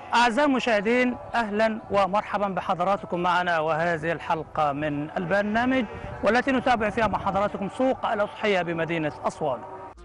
أعزائي المشاهدين أهلا ومرحبا بحضراتكم معنا وهذه الحلقة من البرنامج والتي نتابع فيها مع حضراتكم سوق الأضحية بمدينة أسوان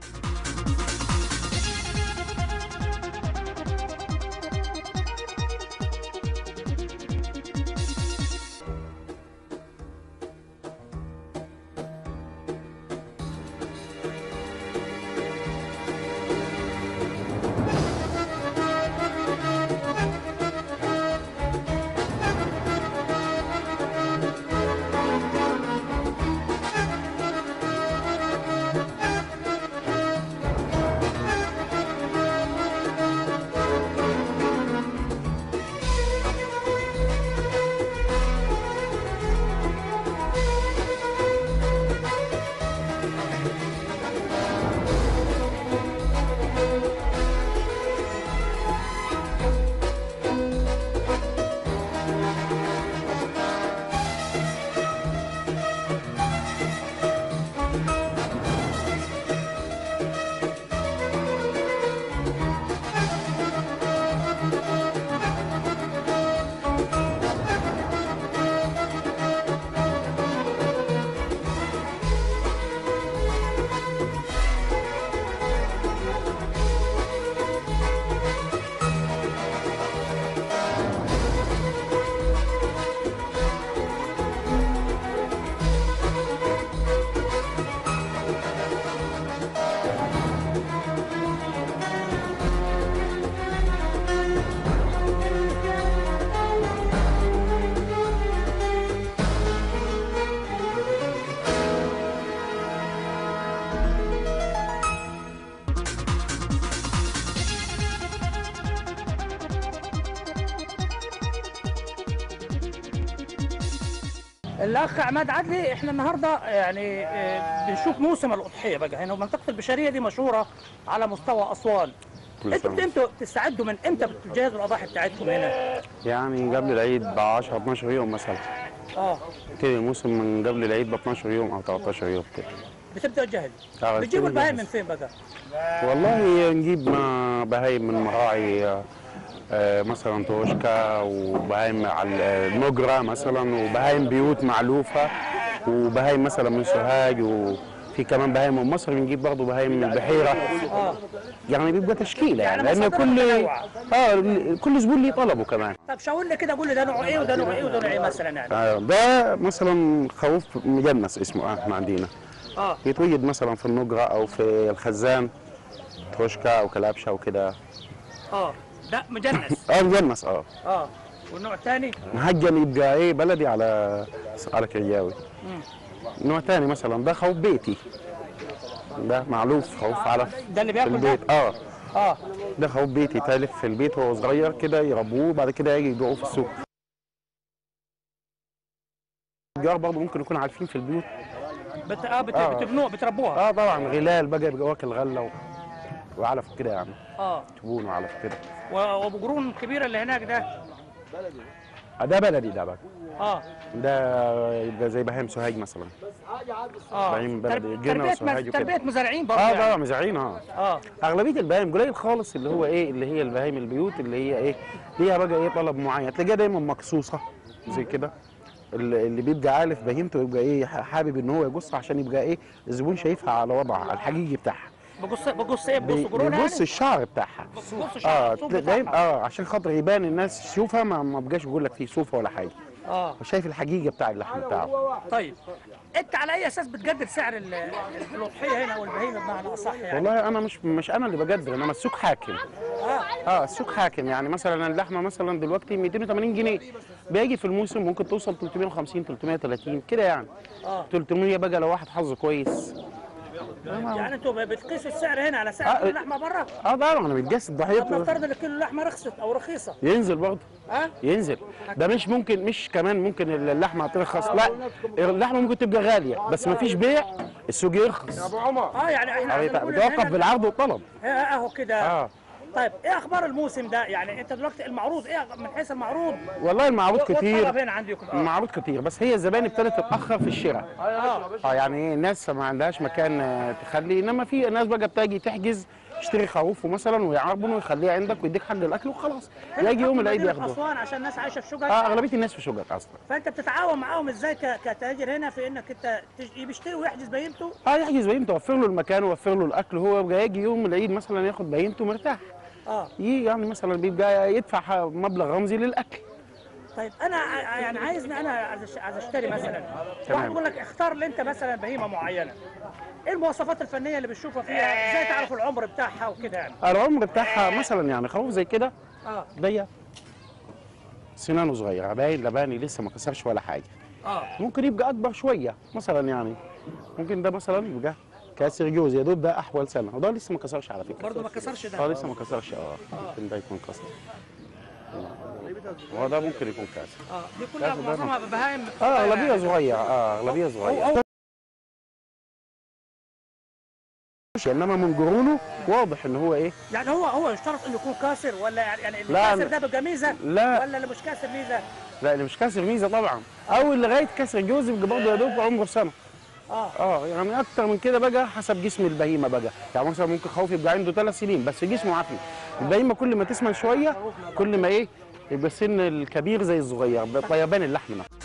الأخ عماد عدلي إحنا النهاردة يعني آه، بنشوف موسم الأضحية بقى هنا ومنطقة البشرية دي مشهورة على مستوى أسوان كل انتوا سنة. انتوا تستعدوا من امتى بتجهزوا الاضاحي بتاعتكم هنا؟ يعني قبل العيد ب 10 12 يوم مثلا اه يبتدي الموسم من قبل العيد ب 12 يوم او 13 يوم كده بتبداوا تجهزوا آه، بتجيبوا بنبتدي البهايم نجهز. من فين بقى؟ والله نجيب ما بهايم من مراعي آه، آه، مثلا توشكا وبهايم على المجرى مثلا وبهايم بيوت معلوفه وبهايم مثلا من سوهاج وفي كمان بهايم من مصر بنجيب برضه بهايم من البحيره اه يعني بيبقى تشكيله يعني, يعني لان مصادر كل متنوعة. اه كل زبون ليه طلبه كمان طب شاور لي كده قول لي ده نوع ايه وده نوع ايه وده نوع ايه مثلا يعني؟ آه، ده مثلا خوف مجنس اسمه اه احنا عندنا اه يتوجد مثلا في النجرة او في الخزان تروشكا او كلابشة وكده اه ده مجنس اه مجنس اه اه والنوع الثاني مهجن يبقى ايه بلدي على على كرياوي نوع تاني مثلا ده خوف بيتي ده معلوف خوف على ده اللي في بياكل ده؟ البيت اه اه ده خوف بيتي تالف في البيت وهو صغير كده يربوه وبعد كده يجي يبيعوه في السوق التجار برضه ممكن يكونوا عارفين في البيوت بت... اه, بت... آه. بتبنوه بتربوها اه طبعا غلال بقى يبقى واكل غله و... وعلف كده يعني اه تبون وعلف كده و- وابو قرون الكبيره اللي هناك ده آه، ده بلدي ده بقى اه ده يبقى زي بهايم سوهاج مثلا اه بعين بلدي، ترب- جنة تربيه وسوهاج مز... وكده. تربيه مزارعين برضه اه يعني. طبعا مزارعين اه اه اغلبيه البهايم قليل خالص اللي هو ايه اللي هي البهايم البيوت اللي هي ايه ليها بقى ايه طلب معين تلاقيها دايما مقصوصه زي كده اللي اللي بيبقى عارف بهيمته يبقى ايه حابب ان هو يجص عشان يبقى ايه الزبون شايفها على وضعها الحقيقي بتاعها بقص بقص ايه بقص بي- قرون بيبص يعني الشعر بتاعها بقص اه شعر الصوف دايما بتاعها. اه عشان خاطر يبان الناس تشوفها ما, ما بقاش يقول لك في صوفه ولا حاجه اه وشايف الحقيقه بتاع اللحم بتاعه طيب انت على اي اساس بتقدر سعر ال- الاضحيه هنا والبهيمه بمعنى اصح يعني والله انا مش مش انا اللي بقدر انما السوق حاكم اه اه السوق حاكم يعني مثلا اللحمه مثلا دلوقتي 280 جنيه بيجي في الموسم ممكن توصل 350 330 كده يعني اه 300 بقى لو واحد حظه كويس يعني انتوا بتقيسوا السعر هنا على سعر آه، كيلو اللحمه بره اه طبعا انا متجسد طب ضحيه نفترض ان كيلو اللحمه رخصت او رخيصه ينزل برضه ها ينزل ده مش ممكن مش كمان ممكن اللحمه ترخص لا اللحمه ممكن تبقى غاليه بس ما فيش بيع السوق يرخص اه يعني احنا عايزين نقول إن بتوقف هنا- بالعرض والطلب آه، اهو كده اه طيب ايه اخبار الموسم ده يعني انت دلوقتي المعروض ايه من حيث المعروض والله المعروض والطلب كتير هنا عندكم اه المعروض كتير بس هي الزبائن ابتدت تتاخر في الشراء اه اه يعني ايه الناس ما عندهاش مكان آه، تخلي انما في ناس بقى بتجي تحجز يشتري خروفه مثلا ويعربنه ويخليه عندك ويديك حق الاكل وخلاص يجي يوم العيد مدينة ياخده اسوان عشان الناس عايشه في شقق اه اغلبيه الناس في شقق اصلا فانت بتتعاون معاهم ازاي ك- كتاجر هنا في انك انت تج- بيشتري ويحجز بهيمته اه يحجز بهيمته توفر له المكان ووفر له الاكل هو يبقى يجي يوم العيد مثلا ياخد بهيمته مرتاح اه يجي يعني مثلا بيبقى يدفع ح- مبلغ رمزي للاكل طيب انا ع- يعني عايزني انا عايز أش- عايز اشتري مثلا تمام. واحد يقول لك اختار لي انت مثلا بهيمه معينه ايه المواصفات الفنيه اللي بتشوفها فيها ازاي تعرف العمر بتاعها وكده يعني العمر بتاعها مثلا يعني خروف زي كده اه ضيق سنانه صغيره باين لباني لسه ما كسرش ولا حاجه اه ممكن يبقى اكبر شويه مثلا يعني ممكن ده مثلا يبقى كاسر جوز يا دوب ده احول سنه وده لسه ما كسرش على فكره برضه ما كسرش اه ده لسه ما كسرش اه ممكن ده يكون كسر هو ده ممكن يكون كاسر اه دي كلها كذا ده معظمها بهايم اه اغلبيه صغيره اه اغلبيه صغيره انما من قرونه واضح ان هو ايه يعني هو هو يشترط انه يكون كاسر ولا يعني يعني اللي لا، كاسر ده بيبقى ميزه لا. ولا اللي مش كاسر ميزه لا اللي مش كاسر ميزه طبعا او اللي لغايه كسر جوز يبقى برضه يا دوب عمره سنه اه اه يعني اكتر من كده بقى حسب جسم البهيمه بقى يعني مثلا ممكن خوف يبقى عنده ثلاث سنين بس جسمه عافي البهيمه كل ما تسمن شويه كل ما ايه يبقى السن الكبير زي الصغير بطيبان اللحم نفسه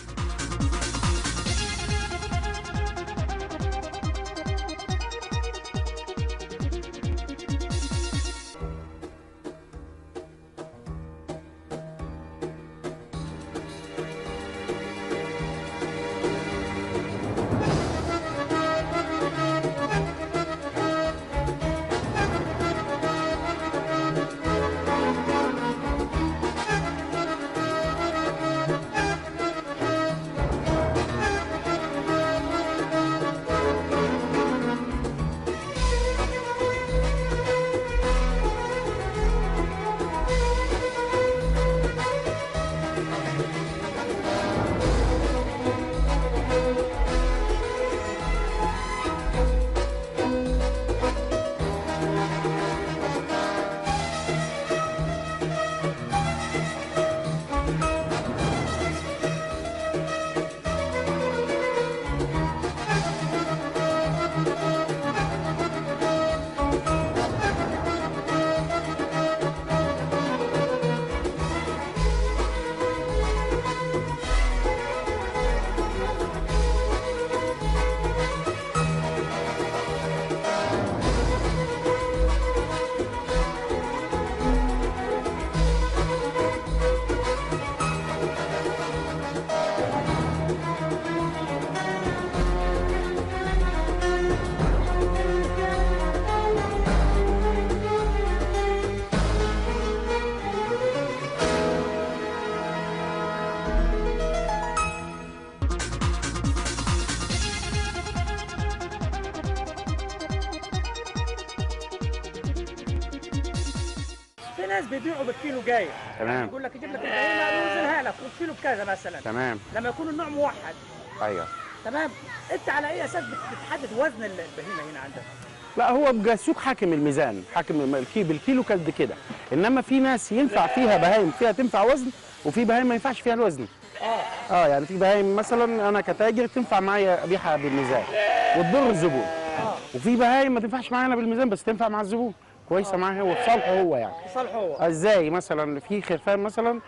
في ناس بيبيعوا بالكيلو جاي تمام يقول لك يجيب لك البهيمه يوزنها لك والكيلو بكذا مثلا تمام لما يكون النوع موحد ايوه تمام انت على اي اساس بت- بتحدد وزن البهيمه هنا عندك لا هو بقى السوق حاكم الميزان حاكم الم- الكي بالكيلو قد كده انما في ناس ينفع فيها بهايم فيها تنفع وزن وفي بهايم ما ينفعش فيها الوزن اه اه يعني في بهايم مثلا انا كتاجر تنفع معايا ابيعها بالميزان وتضر الزبون اه وفي بهايم ما تنفعش معايا انا بالميزان بس تنفع مع الزبون كويسه معاه هو في صالحه هو يعني صالح هو ازاي مثلا في خرفان مثلا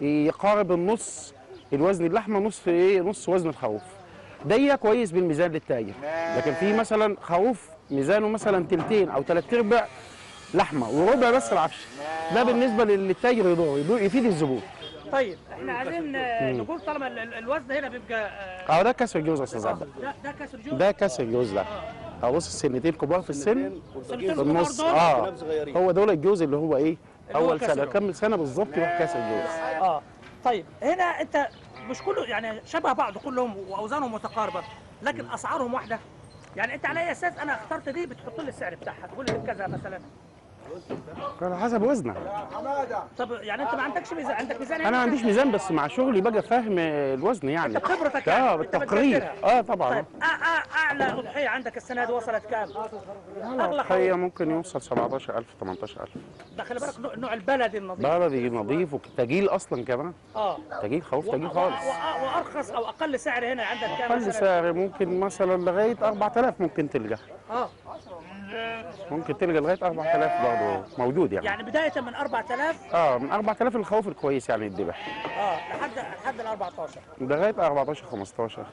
يقارب النص الوزن اللحمه نص ايه نص وزن الخروف ده كويس بالميزان للتاجر لكن في مثلا خروف ميزانه مثلا تلتين او تلات ارباع لحمه وربع بس العفش ده بالنسبه للتاجر يضر يضر يفيد الزبون طيب احنا عايزين آه، نقول طالما ال- ال- الوزن هنا بيبقى آه، اه ده كسر جوز يا استاذ عبد ده ده كسر جوز ده كسر جوز ده اه بص السنتين كبار في السن سنتين في النص كبار اه هو دول الجوز اللي هو ايه اللي هو اول سنه كسره. كمل سنه بالظبط يروح كسر جوز اه طيب هنا انت مش كله يعني شبه بعض كلهم واوزانهم متقاربه لكن اسعارهم واحده يعني انت على اي اساس انا اخترت دي بتحط لي السعر بتاعها تقول لي كذا مثلا على حسب وزنك طب يعني انت ما عندكش ميزان عندك ميزان انا ما عنديش ميزان بس مع شغلي بقى فاهم الوزن يعني انت بخبرتك يعني اه انت بالتقرير بتقدرها. اه طبعا طيب أ- أ- اعلى اضحيه عندك السنه دي وصلت كام؟ اغلى الضحيه خروف ممكن يوصل 17000 18000 ده خلي بالك نوع- النوع البلدي النظيف بلدي نظيف وتجيل اصلا كمان اه تجيل خروف و- تجيل و- خالص و- وارخص او اقل سعر هنا عندك كام اقل مثلا؟ سعر ممكن مثلا لغايه 4000 ممكن تلقى اه ممكن تلقى لغايه 4000 برضه موجود يعني يعني بدايه من 4000 اه من 4000 الخروف الكويس يعني الذبح اه لحد لحد ال 14 لغايه 14 15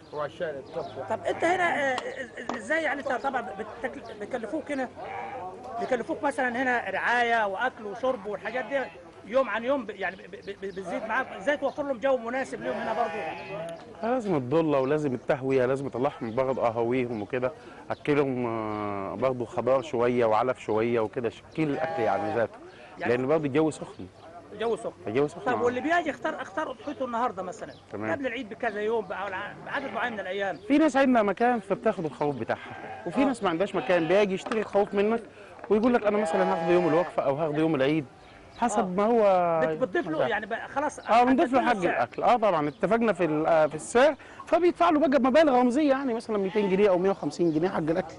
طب انت هنا آه، إز- ازاي يعني انت طبعا بتكل- بيكلفوك هنا بيكلفوك مثلا هنا رعايه واكل وشرب والحاجات دي يوم عن يوم ب- يعني ب- ب- ب- بتزيد معاك ازاي توفر لهم جو مناسب ليهم هنا برضه لازم الضله ولازم التهويه لازم اطلعهم برضه اهويهم وكده اكلهم آه، برضه خضار شويه وعلف شويه وكده شكيل الاكل يعني ذاته يعني- لان برضه الجو سخن جو سخن الجو سخن طب آه. واللي بيجي يختار اختار اضحيته النهارده مثلا تمام. قبل العيد بكذا يوم بقى ولا بعدد معين من الايام في ناس عندها مكان فبتاخد الخروف بتاعها وفي ناس ما عندهاش مكان بيجي يشتري الخروف منك ويقول لك انا مثلا هاخده يوم الوقفه او هاخده يوم العيد حسب آه. ما هو بت- بتضيف له يعني بقى خلاص اه بنضيف له حددت حق السعر. الاكل اه طبعا اتفقنا في ال- آه، في السعر فبيدفع له بقى مبالغ رمزيه يعني مثلا 200 جنيه او 150 جنيه حق الاكل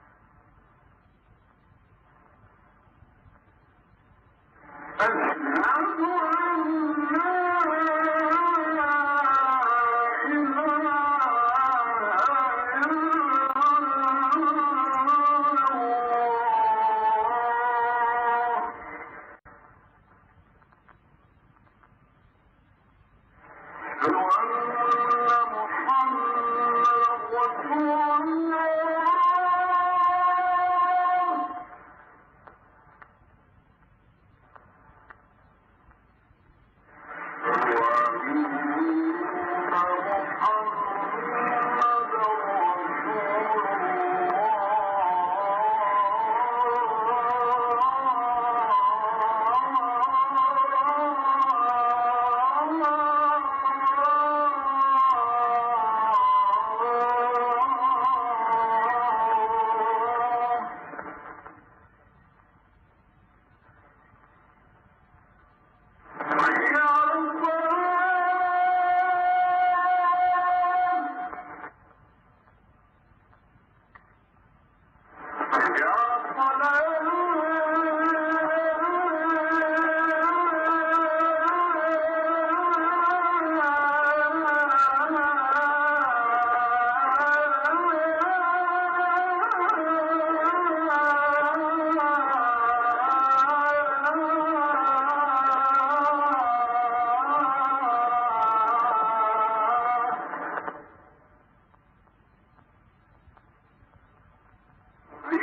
الحمد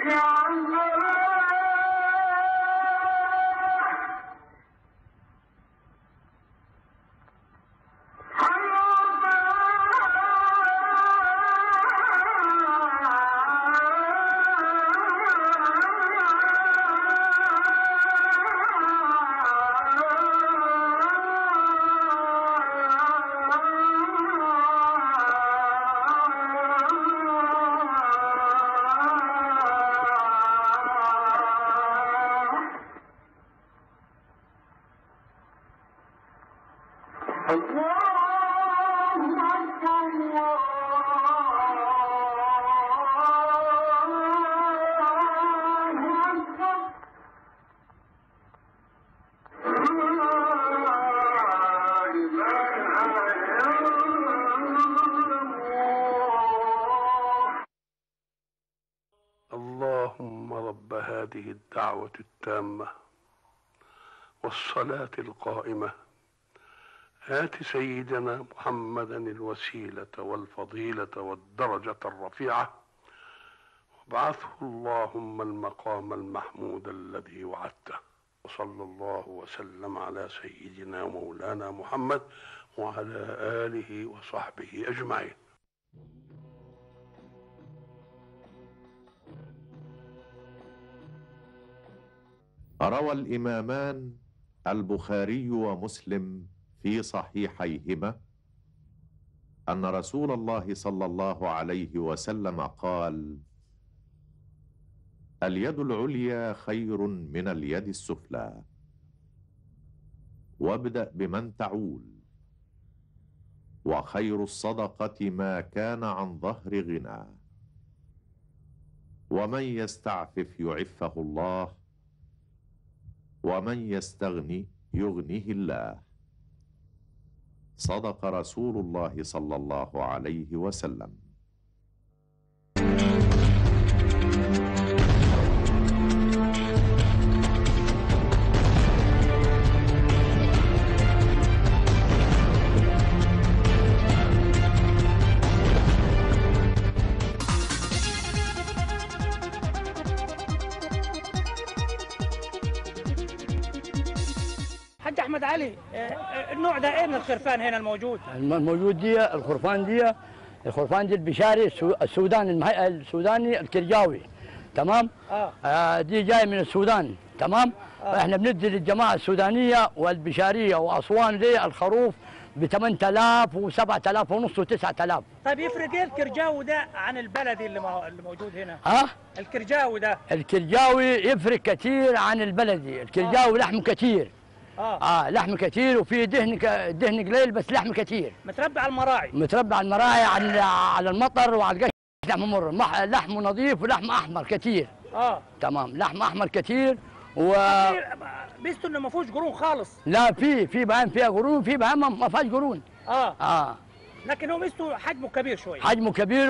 اللهم رب هذه الدعوة التامة والصلاة القائمة آت سيدنا محمدا الوسيلة والفضيلة والدرجة الرفيعة وابعثه اللهم المقام المحمود الذي وعدته وصلى الله وسلم على سيدنا مولانا محمد وعلى آله وصحبه أجمعين روى الامامان البخاري ومسلم في صحيحيهما ان رسول الله صلى الله عليه وسلم قال اليد العليا خير من اليد السفلى وابدا بمن تعول وخير الصدقه ما كان عن ظهر غنى ومن يستعفف يعفه الله ومن يستغني يغنيه الله صدق رسول الله صلى الله عليه وسلم حاج احمد علي آه، آه، النوع ده ايه من الخرفان هنا الموجود الموجود دي الخرفان دي الخرفان دي البشاري السو- السوداني المهي... السوداني الكرجاوي تمام اه آه دي جاي من السودان تمام آه. احنا بندي للجماعه السودانيه والبشاريه واسوان دي الخروف ب 8000 و 7000 ونص و 9000 طيب يفرق ايه الكرجاوي ده عن البلدي اللي, مو... اللي موجود هنا ها الكرجاوي ده الكرجاوي يفرق كثير عن البلدي الكرجاوي لحم كثير اه اه لحم كثير وفي دهن ك... دهن قليل بس لحم كثير متربي على المراعي متربع على المراعي على على المطر وعلى القش لحم مر مح- لحم نظيف ولحم احمر كثير اه تمام لحم احمر كثير و بيستو انه ما فيهوش قرون خالص لا في في بهايم فيها قرون في بهايم ما- ما فيهاش قرون اه اه لكن هو ميزته حجمه كبير شوي حجمه كبير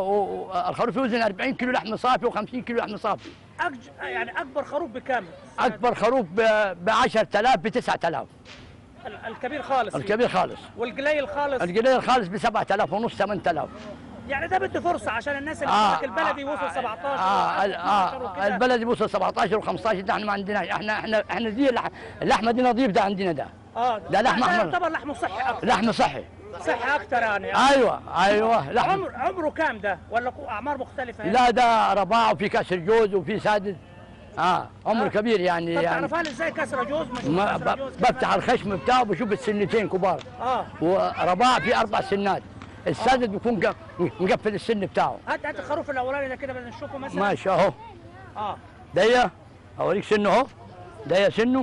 والخروف يوزن 40 كيلو لحم صافي و50 كيلو لحم صافي أكج... يعني اكبر خروف بكام اكبر خروف ب 10000 ب 9000 ال- الكبير خالص فيه. الكبير خالص والقليل خالص القليل خالص ب 7000 ونص 8000 يعني ده بده فرصه عشان الناس اللي آه، آه البلدي وصل 17 اه ال- و15 اه وكده. البلدي بوصل 17 و15 ده احنا ما عندناش احنا احنا احنا دي اللح- اللحمه دي نظيف ده عندنا ده اه ده لحم أحمر. يعتبر لحمه صحي اكثر لحم صحي صحي اكثر يعني ايوه ايوه لحم عمر عمره كام ده ولا كو- اعمار مختلفه هنا؟ لا ده رباع وفي كسر جوز وفي سادد اه عمر آه. كبير يعني طب يعني تعرفها لي ازاي كسره جوز مش ما كسره ب- جوز كيف؟ بفتح الخشم بتاعه بشوف السنتين كبار اه ورباع في اربع سنات السادد بيكون ق- مقفل السن بتاعه هات هات الخروف الاولاني ده كده بدنا نشوفه مثلا ماشي اهو اه ديا اوريك سنه اهو ديا سنه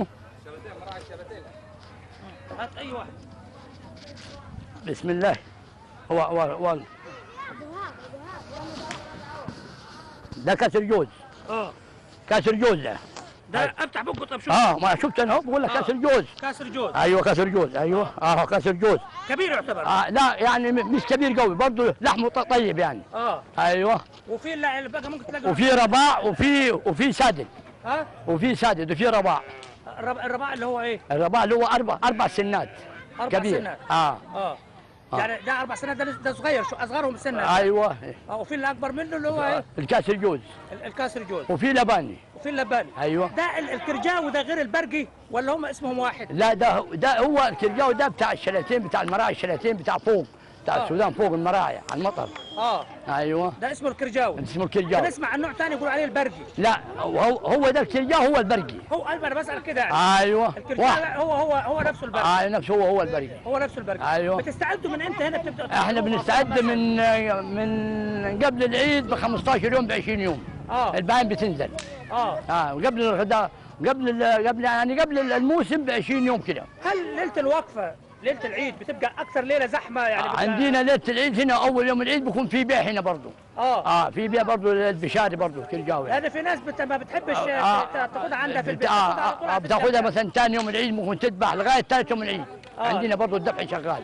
هات اي واحد بسم الله هو هو هو ده كسر جوز اه كسر جوز ده ده افتح بقه طب شوف اه ما شفت انا اهو بقول لك آه. كسر جوز كاسر جوز ايوه كسر جوز ايوه اه كسر جوز كبير يعتبر آه لا يعني م- مش كبير قوي برضه لحمه ط- طيب يعني اه ايوه وفي اللي اللي بقى ممكن تلاقي وفي رباع وفي وفي سادد ها وفي سادد وفي رباع الرب- الرباع اللي هو ايه؟ الرباع اللي هو اربع اربع سنات اربع كبير سنات اه اه آه. يعني ده اربع سنوات ده لسه- ده صغير شو اصغرهم سنا ايوه اه وفي اللي اكبر منه اللي هو ايه الكاس الجوز ال- الكاسر جوز وفي لباني وفي اللباني ايوه ده ال- الكرجاوي ده غير البرجي ولا هم اسمهم واحد؟ لا ده ده هو الكرجاوي ده بتاع الشلاتين بتاع المراعي الشلاتين بتاع فوق بتاع آه. السودان فوق المراعي على المطر اه ايوه ده اسمه الكرجاوي اسمه الكرجاوي بنسمع عن نوع ثاني يقولوا عليه البرجي لا هو هو ده الكرجاوي هو البرقي هو قلب انا بسال كده يعني ايوه الكرجاوي واحد هو هو هو نفسه البرجي آه نفسه هو هو البرقي هو نفسه البرجي أيوة. بتستعدوا من امتى هنا بتبداوا احنا تطبخوا بنستعد مثلاً؟ من من قبل العيد ب 15 يوم ب 20 يوم اه البهايم بتنزل اه اه وقبل الغداء قبل ال- قبل يعني قبل الموسم ب 20 يوم كده هل ليله الوقفه ليله العيد بتبقى اكثر ليله زحمه يعني بتبقى- عندنا ليله العيد هنا اول يوم العيد بيكون في بيع هنا برضه اه اه في بيع برضه البشاري برضه كرجاوي لان في ناس بت... ما بتحبش آه، آه. آه. تاخدها عندها في البيت آه، تاخدها على طول آه، على بتاخدها الدكان. مثلا ثاني يوم العيد ممكن تذبح لغايه ثالث يوم العيد آه. عندنا برضه الذبح شغال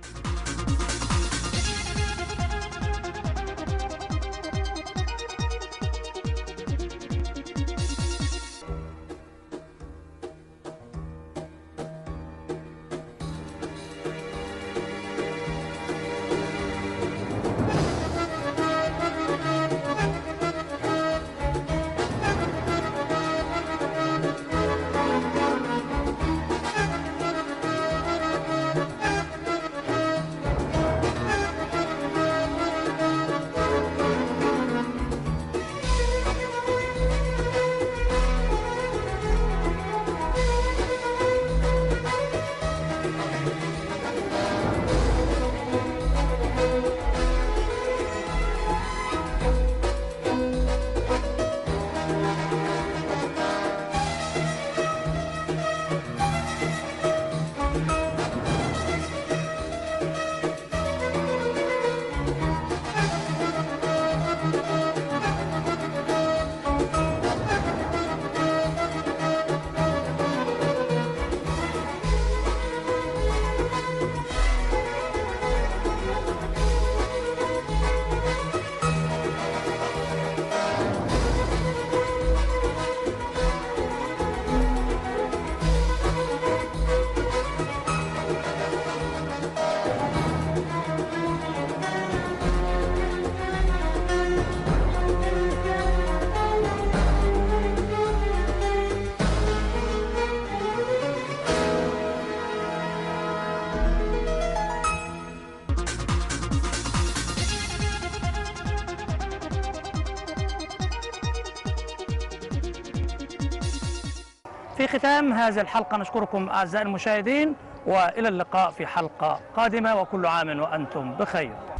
في ختام هذه الحلقة نشكركم أعزائي المشاهدين وإلى اللقاء في حلقة قادمة وكل عام وأنتم بخير